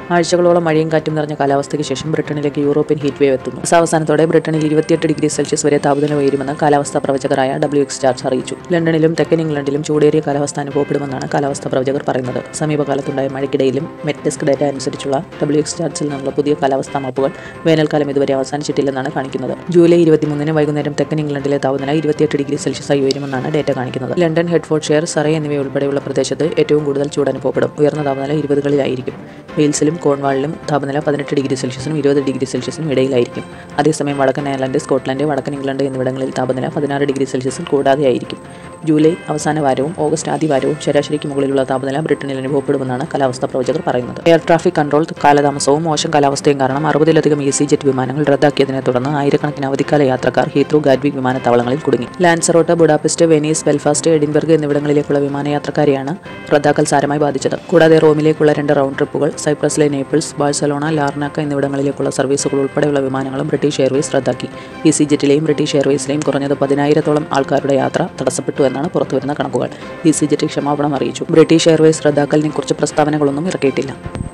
ആഴ്ചകളോളം മഴയും കാറ്റും നിറഞ്ഞ കാലാവസ്ഥയ്ക്ക് ശേഷം ബ്രിട്ടനിലേക്ക് യൂറോപ്യൻ ഹീറ്റ് വേവ് എത്തുന്നു അവസാനത്തോടെ ബ്രിട്ടനിൽ ഇരുപത്തിയെട്ട് ഡിഗ്രി സെൽഷ്യസ് വരെ താപനില ഉയരുമെന്ന് കാലാവസ്ഥാ പ്രവചകരായ ഡബ്ല്യു എക്സ് ചാർജ് അറിയിച്ചു ലണ്ടനിലും തെക്കൻ ഇംഗ്ലണ്ടിലും ചൂടേറിയ കാലാവസ്ഥ അനുഭവപ്പെടുമെന്നാണ് കാലാവസ്ഥാ പ്രവചകർ പറയുന്നത് സമീപകാലത്തുണ്ടായ മഴയ്ക്കിടയിലും മെറ്റ് ഡെസ്ക് ഡാറ്റ അനുസരിച്ചുള്ള ഡബ്ല്യു എക്സ് ചാർട്സിൽ നിന്നുള്ള പുതിയ കാലാവസ്ഥാ മാപ്പുകൾ വേനൽക്കാലം ഇതുവരെ അവസാനിച്ചിട്ടില്ലെന്നാണ് കാണിക്കുന്നത് ജൂലൈ ഇരുപത്തിമൂന്നിന് വൈകുന്നേരം തെക്കൻ ഇംഗ്ലണ്ടിലെ താപനില ഇരുപത്തിയെട്ട് ഡിഗ്രി സെൽഷ്യസ് ആയി ഉയരുമെന്നാണ് ഡേറ്റ കാണിക്കുന്നത് ലണ്ടൻ ഹെഡ്ഫോർഡ്ഷെയർ സറേ എന്നിവയുൾപ്പെടെയുള്ള പ്രദേശത്ത് ഏറ്റവും കൂടുതൽ ചൂട് അനുഭവപ്പെടും ഉയർന്ന താപനില ഇരുപതുകളിലായിരിക്കും വെയിൽസിലും കോൺവാളിലും താപനില പതിനെട്ട് ഡിഗ്രി സെൽഷ്യസിനും ഇരുപത് ഡിഗ്രി സെൽഷ്യസിനും ഇടയിലായിരിക്കും അതേസമയം വടക്കൻ അയർലൻഡ് സ്കോട്ട്ലൻഡ് വടക്കൻ ഇംഗ്ലണ്ട് എന്നിവിടങ്ങളിൽ താപനില പതിനാറ് ഡിഗ്രി സെൽഷ്യസിൽ കൂടാതെയായിരിക്കും ജൂലൈ അവസാന വാരവും ഓഗസ്റ്റ് ആദ്യ വാരവും ശരാശരിക്ക് മുകളിലുള്ള താപനില ബ്രിട്ടനിൽ അനുഭവപ്പെടുമെന്നാണ് കാലാവസ്ഥാ പ്രവചകർ പറയുന്നത് എയർ ട്രാഫിക് കൺട്രോൾ കാലതാമസവും മോശം കാലാവസ്ഥയും കാരണം അറുപതിലധികം ഇ സി ജെറ്റ് വിമാനങ്ങൾ റദ്ദാക്കിയതിനെ തുടർന്ന് ആയിരക്കണക്കിന് അവധിക്കാല യാത്രക്കാർ ഹീത്രൂ ഗാഡ്വിക് വിമാനത്താവളങ്ങളിൽ കുടുങ്ങി Lanzarote Budapest Venice Belfast Edinburgh എന്നിവിടങ്ങളിലേക്കുള്ള വിമാനയാത്രക്കാരെയാണ് റദ്ദാക്കൽ സാരമായി ബാധിച്ചത് കൂടാതെ റോമിലേക്കുള്ള രണ്ട് റൗണ്ട് ട്രിപ്പുകൾ സൈപ്രസിലെ നേപ്പിൾസ് ബാഴ്സലോണ ലാർനാക്ക എന്നിവിടങ്ങളിലേക്കുള്ള സർവീസുകൾ ഉൾപ്പെടെയുള്ള വിമാനങ്ങളും ബ്രിട്ടീഷ് എയർവേസ് റദ്ദാക്കി ഇ സി ജെറ്റിലെയും ബ്രിട്ടീഷ് എയർവേസിലെയും കുറഞ്ഞത് പതിനായിരത്തോളം ആൾക്കാരുടെ യാത്ര തടസ്സപ്പെട്ടു എന്നാണ് പുറത്തുവരുന്ന കണക്കുകൾ ഇ സി ജെറ്റ് ക്ഷമാപണം അറിയിച്ചു ബ്രിട്ടീഷ് എയർവേസ് റദ്ദാക്കലിനെ കുറിച്ച് പ്രസ്താവനകളൊന്നും ഇറക്കിയിട്ടില്ല